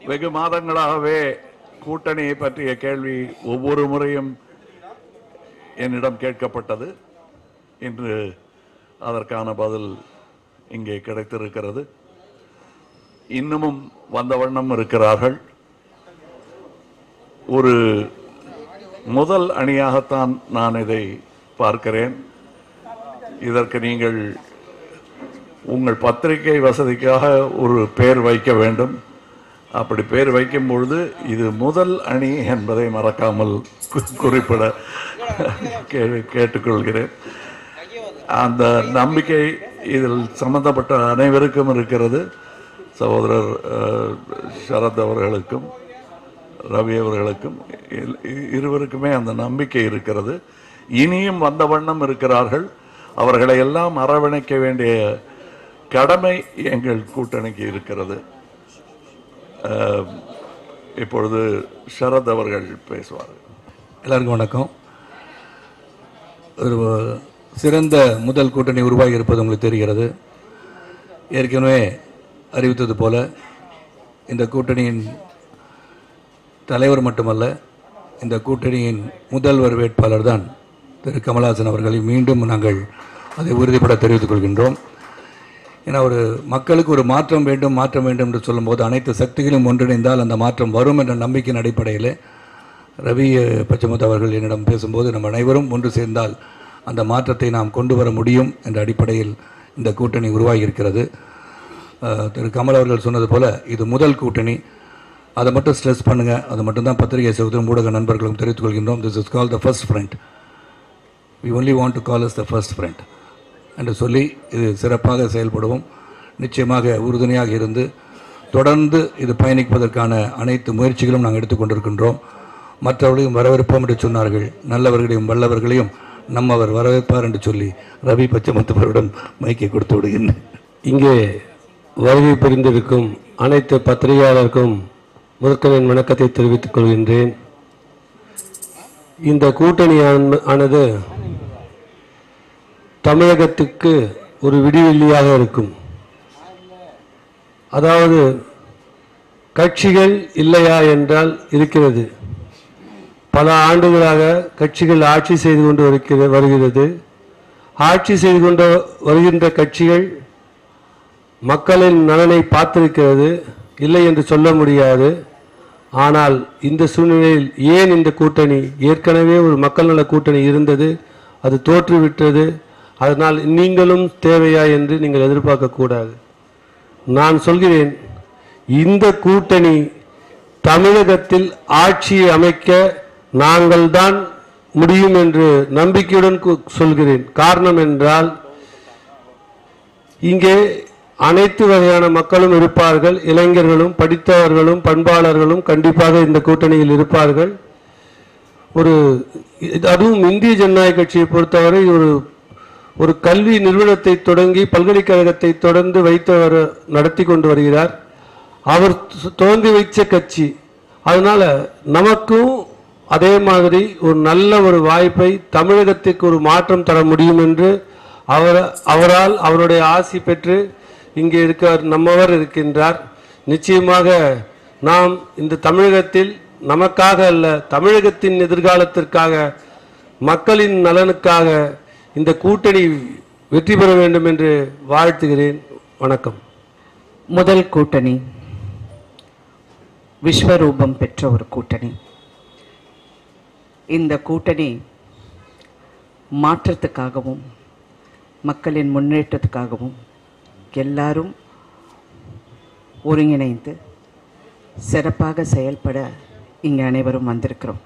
வெகு மாதங்களாகவே கூட்டணியை பற்றிய கேள்வி ஒவ்வொரு முறையும் என்னிடம் கேட்கப்பட்டது இன்று அதற்கான பதில் இங்கே கிடைத்திருக்கிறது இன்னமும் வந்த வண்ணம் இருக்கிறார்கள் ஒரு முதல் அணியாகத்தான் நான் இதை பார்க்கிறேன் இதற்கு நீங்கள் உங்கள் பத்திரிகை வசதிக்காக ஒரு பேர் வைக்க வேண்டும் அப்படி பேர் வைக்கும் பொழுது இது முதல் அணி என்பதை மறக்காமல் கு- குறிப்பிட கே- கேட்டுக்கொள்கிறேன் அந்த நம்பிக்கை இதில் சம்பந்தப்பட்ட அனைவருக்கும் இருக்கிறது சகோதரர் அஹ், சரத் அவர்களுக்கும் ரவி அவர்களுக்கும் இல்- இருவருக்குமே அந்த நம்பிக்கை இருக்கிறது இனியும் வந்த வண்ணம் இருக்கிறார்கள் அவர்களை எல்லாம் அரவணைக்க வேண்டிய கடமை எங்கள் கூட்டணிக்கு இருக்கிறது அஹ், இப்பொழுது சரத் அவர்கள் பேசுவார்கள் எல்லாருக்கும் வணக்கம் ஒரு சிறந்த முதல் கூட்டணி உருவாகி இருப்பது உங்களுக்கு தெரிகிறது ஏற்கனவே அறிவித்தது போல இந்த கூட்டணியின் தலைவர் மட்டுமல்ல இந்த கூட்டணியின் முதல்வர் வேட்பாளர் தான் திரு கமலஹாசன் அவர்களை மீண்டும் நாங்கள் அதை உறுதிப்பட தெரிவித்துக் கொள்கின்றோம் ஏன்னா ஒரு மக்களுக்கு ஒரு மாற்றம் வேண்டும் மாற்றம் வேண்டும் என்று சொல்லும்போது அனைத்து சக்திகளும் ஒன்றிணைந்தால் அந்த மாற்றம் வரும் என்ற நம்பிக்கையின் அடிப்படையில் ரவி அஹ், பச்சமுத்து அவர்கள் என்னிடம் பேசும்போது நம்ம அனைவரும் ஒன்று சேர்ந்தால் அந்த மாற்றத்தை நாம் கொண்டு வர முடியும் என்ற அடிப்படையில் இந்த கூட்டணி உருவாகி இருக்கிறது அஹ், திரு கமல் அவர்கள் சொன்னது போல இது முதல் கூட்டணி அதை மட்டும் ஸ்ட்ரெஸ் பண்ணுங்க அது மட்டும்தான் பத்திரிகை சகோதரம் ஊடக நண்பர்களும் தெரிவித்துக் கொள்கின்றோம் this is call the first friend we only want to call us the first friend என்று சொல்லி இது சிறப்பாக செயல்படுவோம் நிச்சயமாக உறுதுணையாக இருந்து தொடர்ந்து இது பயணிப்பதற்கான அனைத்து முயற்சிகளும் நாங்கள் எடுத்துக்கொண்டிருக்கின்றோம் மற்றவர்களையும் வரவேற்போம் என்று சொன்னார்கள் நல்லவர்களையும் வல்லவர்களையும் நம்மவர் வரவேற்பார் என்று சொல்லி ரவி பச்சமுத்தவரிடம் மைக்கை கொடுத்து விடுகின்றேன் இங்கே வருகை புரிந்திருக்கும் அனைத்து பத்திரிகையாளருக்கும் முதற்கனின் வணக்கத்தை தெரிவித்துக் கொள்கின்றேன் இந்த கூட்டணி ஆன- ஆனது தமிழகத்துக்கு ஒரு விடிவெள்ளியாக இருக்கும் அதாவது கட்சிகள் இல்லையா என்றால் இருக்கிறது பல ஆண்டுகளாக கட்சிகள் ஆட்சி செய்து கொண்டு வருகிற வருகிறது ஆட்சி செய்து கொண்டு வருகின்ற கட்சிகள் மக்களின் நலனை பார்த்திருக்கிறது இல்லை என்று சொல்ல முடியாது ஆனால் இந்த சூழ்நிலையில் ஏன் இந்த கூட்டணி ஏற்கனவே ஒரு மக்கள் நல கூட்டணி இருந்தது அது தோற்றுவிட்டது அதனால் நீங்களும் தேவையா என்று நீங்கள் எதிர்பார்க்க கூடாது நான் சொல்கிறேன் இந்த கூட்டணி தமிழகத்தில் ஆட்சியை அமைக்க நாங்கள் தான் முடியும் என்று நம்பிக்கையுடன் கு- சொல்கிறேன் காரணம் என்றால் இங்கே அனைத்து வகையான மக்களும் இருப்பார்கள் இளைஞர்களும் படித்தவர்களும் பண்பாளர்களும் கண்டிப்பாக இந்த கூட்டணியில் இருப்பார்கள் ஒரு இது- அதுவும் இந்திய ஜனநாயக கட்சியை பொறுத்தவரை ஒரு ஒரு கல்வி நிறுவனத்தை தொடங்கி பல்கலைக்கழகத்தை தொடர்ந்து வைத்தவர் நடத்தி கொண்டு வருகிறார் அவர் து- துவங்கி வைச்ச கட்சி அதனால நமக்கும் அதே மாதிரி ஒரு நல்ல ஒரு வாய்ப்பை தமிழகத்திற்கு ஒரு மாற்றம் தர முடியும் என்று அவர் அவரால் அவருடைய ஆசி பெற்று இங்கே இருக்க நம்மவர் இருக்கின்றார் நிச்சயமாக நாம் இந்த தமிழகத்தில் நமக்காக அல்ல தமிழகத்தின் எதிர்காலத்திற்காக மக்களின் நலனுக்காக இந்த கூட்டணி வெற்றி பெற வேண்டும் என்று வாழ்த்துகிறேன் வணக்கம் முதல் கூட்டணி விஸ்வரூபம் பெற்ற ஒரு கூட்டணி இந்த கூட்டணி மாற்றத்துக்காகவும் மக்களின் முன்னேற்றத்துக்காகவும் எல்லாரும் ஒருங்கிணைந்து சிறப்பாக செயல்பட இங்கே அனைவரும் வந்திருக்கிறோம்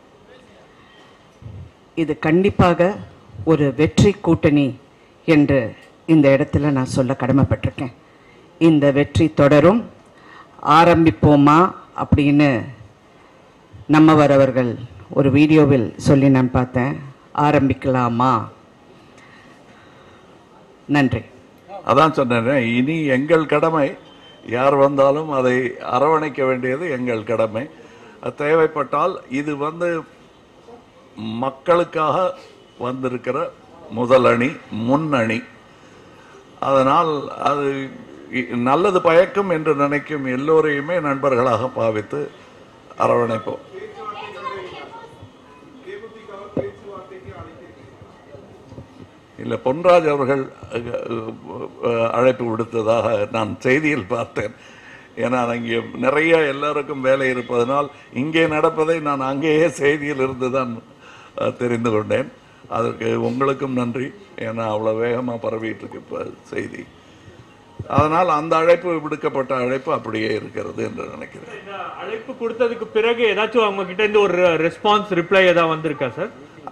இது கண்டிப்பாக ஒரு வெற்றி கூட்டணி என்று இந்த இடத்துல நான் சொல்ல கடமைப்பட்டிருக்கேன் இந்த வெற்றி தொடரும் ஆரம்பிப்போமா அப்படின்னு நம்மவர் அவர்கள் ஒரு வீடியோவில் சொல்லி நான் பார்த்தேன் ஆரம்பிக்கலாமா நன்றி அதான் சொன்னேன் இனி எங்கள் கடமை யார் வந்தாலும் அதை அரவணைக்க வேண்டியது எங்கள் கடமை அது தேவைப்பட்டால் இது வந்து மக்களுக்காக வந்திருக்கிற முதல் அணி முன்னணி அதனால் அது இ- நல்லது பயக்கும் என்று நினைக்கும் எல்லோரையுமே நண்பர்களாக பாவித்து அரவணைப்போம் இல்லை பொன்ராஜ் அவர்கள் அஹ், அஹ், அழைப்பு விடுத்ததாக நான் செய்தியில் பார்த்தேன் ஏன்னா அங்கே நிறைய எல்லாருக்கும் வேலை இருப்பதனால் இங்கே நடப்பதை நான் அங்கேயே செய்தியில் இருந்து தான் அஹ், தெரிந்து கொண்டேன் அதற்கு உங்களுக்கும் நன்றி ஏன்னா அவ்வளோ வேகமாக பரவிட்டு இருக்கு இப்போ செய்தி அதனால் அந்த அழைப்பு விடுக்கப்பட்ட அழைப்பு அப்படியே இருக்கிறது என்று நினைக்கிறேன் இந்த அழைப்பு கொடுத்ததுக்கு பிறகு ஏதாச்சும் அவங்க கிட்ட இருந்து ஒரு ரெஸ்பான்ஸ் ரிப்ளை ஏதாவது வந்திருக்கா சார்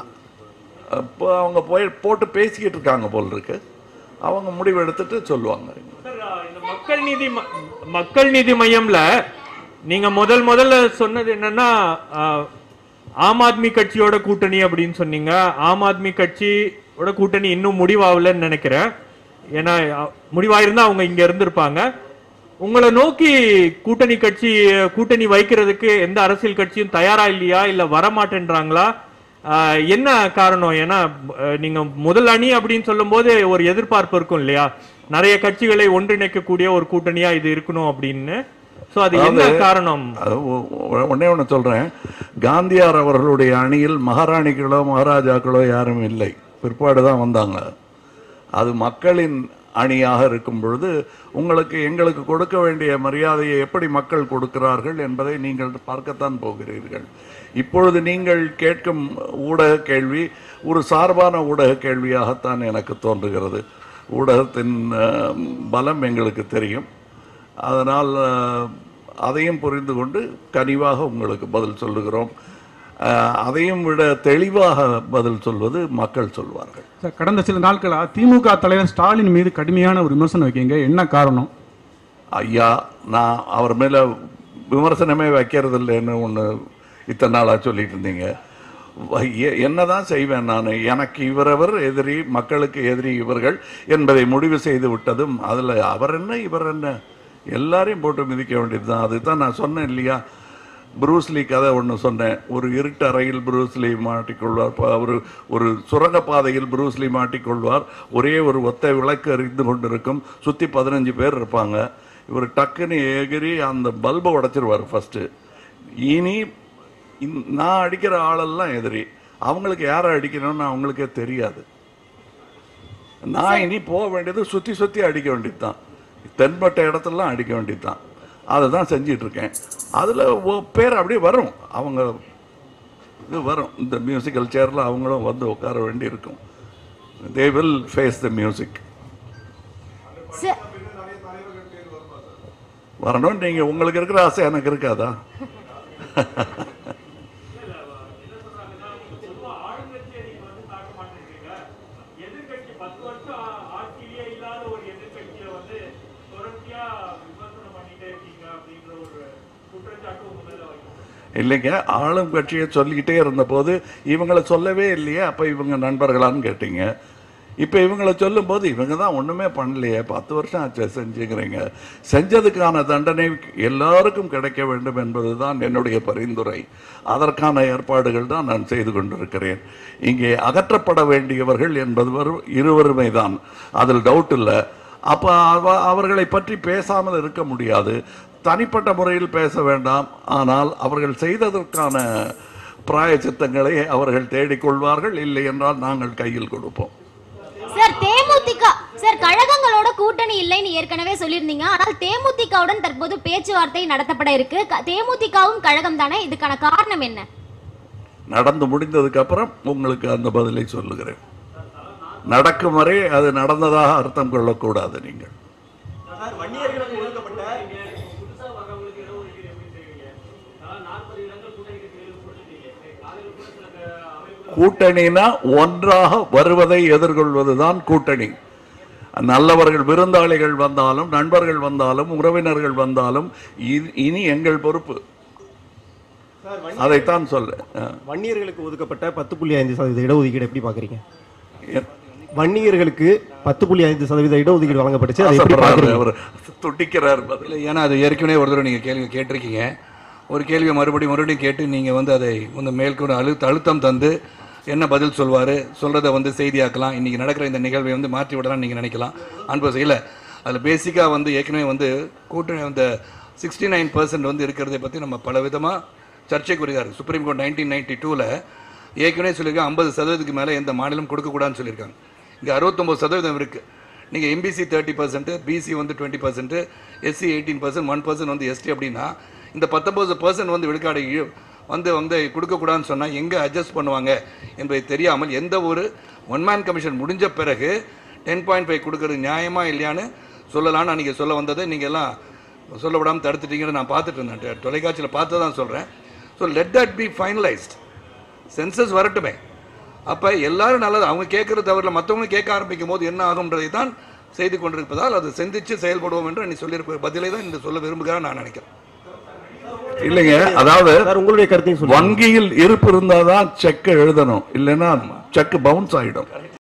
அப்போ அவங்க போய் போட்டு பேசிக்கிட்டு இருக்காங்க போல் இருக்கு அவங்க முடிவு எடுத்துட்டு சொல்லுவாங்க சார் இந்த மக்கள் நீதி ம- மக்கள் நீதி மையம்ல நீங்க முதல் முதல்ல சொன்னது என்னன்னா ஆஹ், ஆம் ஆத்மி கட்சியோட கூட்டணி அப்படின்னு சொன்னீங்க ஆம் ஆத்மி கட்சியோட கூட்டணி இன்னும் முடிவாகலன்னு நினைக்கிறேன் ஏன்னா அஹ், முடிவாயிருந்தா அவங்க இங்க இருந்திருப்பாங்க உங்களை நோக்கி கூட்டணி கட்சி கூட்டணி வைக்கிறதுக்கு எந்த அரசியல் கட்சியும் தயாரா இல்லையா இல்ல வரமாட்டேன்றாங்களா ஆஹ், என்ன காரணம் ஏன்னா அஹ், நீங்க முதல் அணி அப்படின்னு சொல்லும்போது ஒரு எதிர்பார்ப்பு இருக்கும் இல்லையா நிறைய கட்சிகளை ஒன்றிணைக்கக்கூடிய ஒரு கூட்டணியா இது இருக்கணும் அப்படின்னு சோ அது என்ன காரணம் அது ஒ- ஒ- ஒண்ணே ஒன்று சொல்றேன் காந்தியார் அவர்களுடைய அணியில் மகாராணிகளோ மகாராஜாக்களோ யாரும் இல்லை பிற்பாடு தான் வந்தாங்க அது மக்களின் அணியாக இருக்கும் பொழுது உங்களுக்கு எங்களுக்கு கொடுக்க வேண்டிய மரியாதையை எப்படி மக்கள் கொடுக்கிறார்கள் என்பதை நீங்கள் பார்க்கத்தான் போகிறீர்கள் இப்பொழுது நீங்கள் கேட்கும் ஊடக கேள்வி ஒரு சார்பான ஊடக கேள்வியாகத்தான் எனக்கு தோன்றுகிறது ஊடகத்தின் அஹ், பலம் எங்களுக்கு தெரியும் அதனால் அஹ், அதையும் புரிந்து கொண்டு கனிவாக உங்களுக்கு பதில் சொல்லுகிறோம் அஹ், அதையும் விட தெளிவாக பதில் சொல்வது மக்கள் சொல்வார்கள் சார் கடந்த சில நாட்களா திமுக தலைவர் ஸ்டாலின் மீது கடுமையான ஒரு விமர்சனம் வைக்கீங்க என்ன காரணம் ஐயா நான் அவர் மேலே விமர்சனமே வைக்கிறது இல்லைன்னு ஒன்று இத்தனை நாளாக சொல்லிட்டு இருந்தீங்க வ- எ- என்னதான் செய்வேன் நான் எனக்கு இவரவர் எதிரி மக்களுக்கு எதிரி இவர்கள் என்பதை முடிவு செய்து விட்டதும் அதில் அவர் என்ன இவர் என்ன எல்லாரையும் போட்டு மிதிக்க வேண்டியது தான் அதுதான் நான் சொன்னேன் இல்லையா புரூஸ்லி கதை ஒன்று சொன்னேன் ஒரு இருட்டு அறையில் புரூஸ்லி மாட்டிக்கொள்வார் ப- ஒரு ஒரு சுரங்கப்பாதையில் புரூஸ்லி மாட்டிக்கொள்வார் ஒரே ஒரு ஒத்தை விளக்கு எரிந்து கொண்டிருக்கும் சுற்றி பதினஞ்சு பேர் இருப்பாங்க இவர் டக்குன்னு எகிரி அந்த பல்பை உடைச்சிருவார் ஃபர்ஸ்ட் இனி இந்த- நான் அடிக்கிற ஆளெல்லாம் எதிரி அவங்களுக்கு யாரை அடிக்கணும்னு அவங்களுக்கே தெரியாது நான் இனி போக வேண்டியது சுற்றி சுற்றி அடிக்க வேண்டியது தான் தென்பட்ட இடத்துலலாம் அடிக்க வேண்டியது தான் அதை தான் செஞ்சிட்டு இருக்கேன் அதில் பேர் அப்படியே வரும் அவங்க இது வரும் இந்த மியூசிக்கல் சேரில் அவங்களும் வந்து உட்கார வேண்டி இருக்கும் they will face the music sir வரணும் நீங்கள் உங்களுக்கு இருக்கிற ஆசை எனக்கு இருக்காதா எதிர்கட்சி பத்து வருஷம் ஆட்சியிலேயே இல்லாத ஒரு எதிர்கட்சியை வந்து தொடர்ச்சியா விமர்சனம் பண்ணிட்டே இருக்கீங்க அப்படின்ற ஒரு குற்றச்சாட்டு உங்க மேல வைக்கும் இல்லைங்க ஆளும் கட்சியை சொல்லிக்கிட்டே இருந்தபோது இவங்களை சொல்லவே இல்லையே அப்போ இவங்க நண்பர்களான்னு கேட்டீங்க இப்போ இவங்களை சொல்லும்போது இவங்க தான் ஒன்றுமே பண்ணலையே பத்து வருஷம் ஆச்சு செஞ்சுக்கிறீங்க செஞ்சதுக்கான தண்டனை எல்லாருக்கும் கிடைக்க வேண்டும் என்பதுதான் என்னுடைய பரிந்துரை அதற்கான ஏற்பாடுகள் தான் நான் செய்து கொண்டிருக்கிறேன் இங்கே அகற்றப்பட வேண்டியவர்கள் என்பது இருவருமே தான் அதில் டவுட் இல்லை அப்போ அவ அவர்களை பற்றி பேசாமல் இருக்க முடியாது தனிப்பட்ட முறையில் பேச வேண்டாம் ஆனால் அவர்கள் செய்ததற்கான பிராயச்சித்தங்களை அவர்கள் தேடிக்கொள்வார்கள் இல்லை என்றால் நாங்கள் கையில் கொடுப்போம் சார் தேமுதிக சார் கழகங்களோட கூட்டணி இல்லைன்னு ஏற்கனவே சொல்லியிருந்தீங்க ஆனால் தேமுதிகவுடன் தற்போது பேச்சுவார்த்தை நடத்தப்பட இருக்கு க- தேமுதிகவும் கழகம் தானே இதுக்கான காரணம் என்ன நடந்து முடிந்ததுக்கு அப்புறம் உங்களுக்கு அந்த பதிலை சொல்லுகிறேன் நடக்கும் வரை அது நடந்ததாக அர்த்தம் கொள்ளக்கூடாது நீங்கள் கூட்டணினா ஒன்றாக வருவதை எதிர்கொள்வதுதான் கூட்டணி நல்லவர்கள் விருந்தாளிகள் வந்தாலும் நண்பர்கள் வந்தாலும் உறவினர்கள் வந்தாலும் இ- இனி எங்கள் பொறுப்பு அதைத்தான் சொல்ல அஹ். வன்னியர்களுக்கு ஒதுக்கப்பட்ட பத்து புள்ளி ஐந்து சதவீத இடஒதுக்கீடு எப்படி பாக்குறீங்க எ- வன்னியர்களுக்கு பத்து புள்ளி ஐந்து சதவீத இடஒதுக்கீடு வழங்கப்பட்டுச்சு அதை எப்படி ஆசைப்படுறாரு பாக்குறீங்க அவர் துடிக்கிறார் பதில் இல்லை ஏன்னா அது ஏற்கனவே ஒரு தடவை நீங்கள் கேள்வி கேட்டிருக்கீங்க ஒரு கேள்வியை மறுபடியும் மறுபடியும் கேட்டு நீங்கள் வந்து அதை வந்து மேற்கொண்டு அழுத்த அழுத்தம் தந்து என்ன பதில் சொல்வார் சொல்கிறத வந்து செய்தியாக்கலாம் இன்றைக்கி நடக்கிற இந்த நிகழ்வை வந்து மாற்றி விடலாம் நீங்கள் நினைக்கலாம் அன்பு இல்லை அதில் பேசிக்காக வந்து ஏற்கனவே வந்து கூட்டணி அந்த சிக்ஸ்டி நைன் பர்சன்ட் வந்து இருக்கிறதை பற்றி நம்ம பல விதமாக சர்ச்சைக்குரியதாக இருக்குது சுப்ரீம் கோர்ட் நைன்டீன் நைன்டி டூவில் ஏற்கனவே சொல்லியிருக்காங்க ஐம்பது சதவீதத்துக்கு மேலே எந்த மாநிலம் கொடுக்கக்கூடாதுன்னு சொல்லியிருக்காங்க இங்கே அறுபத்தொம்பது சதவீதம் இருக்குது நீங்கள் எம்பிசி தேர்ட்டி பர்சன்ட் பிசி வந்து twenty percent SC eighteen percent one percent வந்து எஸ்டி அப்படின்னா இந்த பத்தொம்பது பர்சன்ட் வந்து விழுக்காடு இழு- வந்து வந்து கொடுக்கக்கூடாதுன்னு சொன்னால் எங்கே அட்ஜஸ்ட் பண்ணுவாங்க என்பதை தெரியாமல் எந்த ஒரு ஒன் மேன் கமிஷன் முடிஞ்ச பிறகு டென் பாயிண்ட் ஃபைவ் கொடுக்கறது நியாயமா இல்லையான்னு சொல்லலாம்னு அன்றைக்கி சொல்ல வந்ததை நீங்கள் எல்லாம் சொல்ல விடாமல் தடுத்துட்டீங்கன்னு நான் பார்த்துட்டு இருந்தேன் தொ- தொலைக்காட்சியில் பார்த்து தான் சொல்கிறேன் so let that be finalised census வரட்டுமே அப்போ எல்லாரும் நல்லது அவங்க கேட்குற தவிர மற்றவங்க கேட்க ஆரம்பிக்கும் போது என்ன ஆகும்ன்றதை தான் செய்து கொண்டிருப்பதால் அது சிந்திச்சு செயல்படுவோம் என்று நீ சொல்லியிருப்ப பதிலை தான் இந்த சொல்ல விரும்புகிறேன் நான் நினைக்கிறேன் இல்லைங்க அதாவது சார் உங்களுடைய கருத்தையும் சொல்லுங்க வங்கியில் இருப்பு இருந்தாதான் செக் எழுதணும் இல்லைன்னா செக் பவுன்ஸ் ஆயிடும்